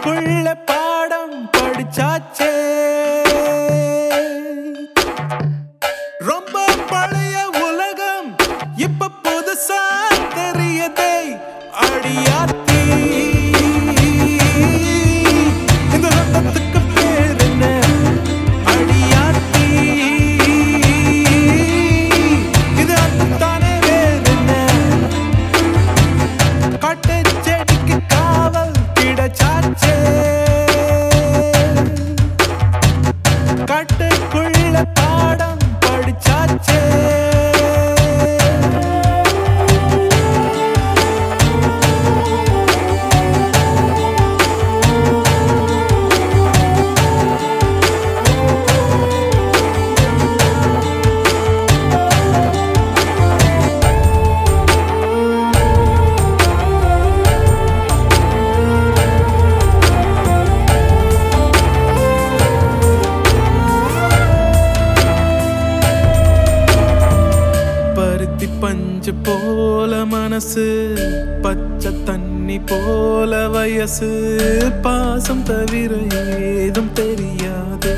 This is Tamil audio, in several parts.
காட்டுக்குள்ள பாடம் படிச்சாச்சே ரொம்ப பழைய உலகம் இப்ப புதுசா தெரியதே அடியாத்தி இந்த ரத்தத்துக்கு பேர் என்ன அடியாத்தி இது அத்தானே வேறு என்ன காட்டு செடிக்கு காவல் கிடைச்சாச்சே காட்டுக்குள்ள பாடம் படிச்சாச்சே பருத்தி பஞ்சு போல மனசு பச்சை தண்ணி போல வயசு பாசம் தவிர ஏதும் தெரியாதே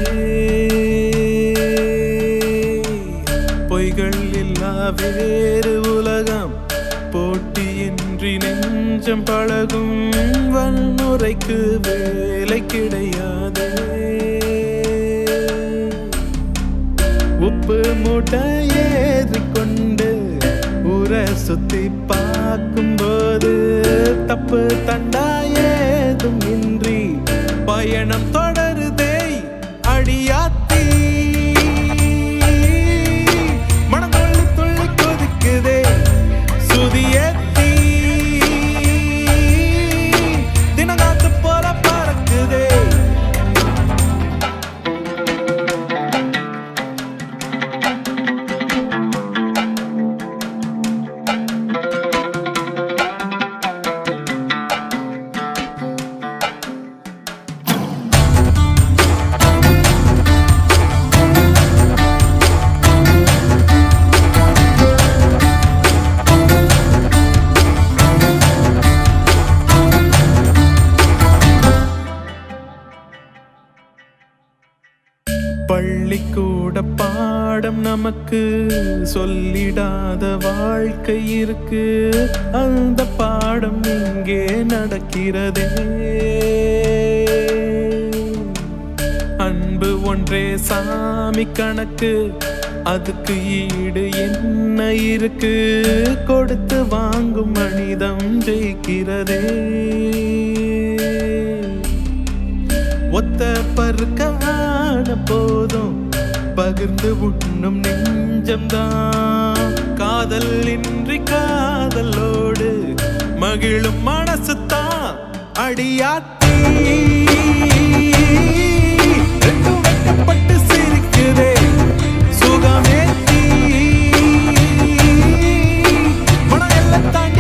பொய்கள் இல்லா வேறு உலகம் போட்டியின்றி நெஞ்சம் பழகும் வன்முறைக்கு வேலை கிடையாதே உப்பு மூட்டை ஏறிக்கொண்டு ஊரை சுத்தி பார்க்கும்போது தப்பு தண்டா ஏதும் இன்றி பயணம் தொடருதே அடியாத்தி மனம் துள்ளி துள்ளி கொதிக்குதே சுதியேத்தி தினங்காத்து போல பறக்குதே பள்ளிக்கூட பாடம் நமக்கு சொல்லிடாத வாழ்க்கை இருக்கு அந்த பாடம் இங்கே நடக்கிறதே அன்பு ஒன்றே சாமி கணக்கு அதுக்கு ஈடு என்ன இருக்கு கொடுத்து வாங்கும் மனிதம் ஜெயிக்கிறதே ஒத்த பருக்க ஆன போதும் பகிர்ந்து உண்ணும் நெஞ்சம்தான் காதல் இன்றி காதலோடு மகிழும் மனசு தான் அடியாத்தி ரெண்டும் வெட்டப்பட்டு சிரிக்குதே சுகமேத்தி மனம் எல்லாம் தாண்டி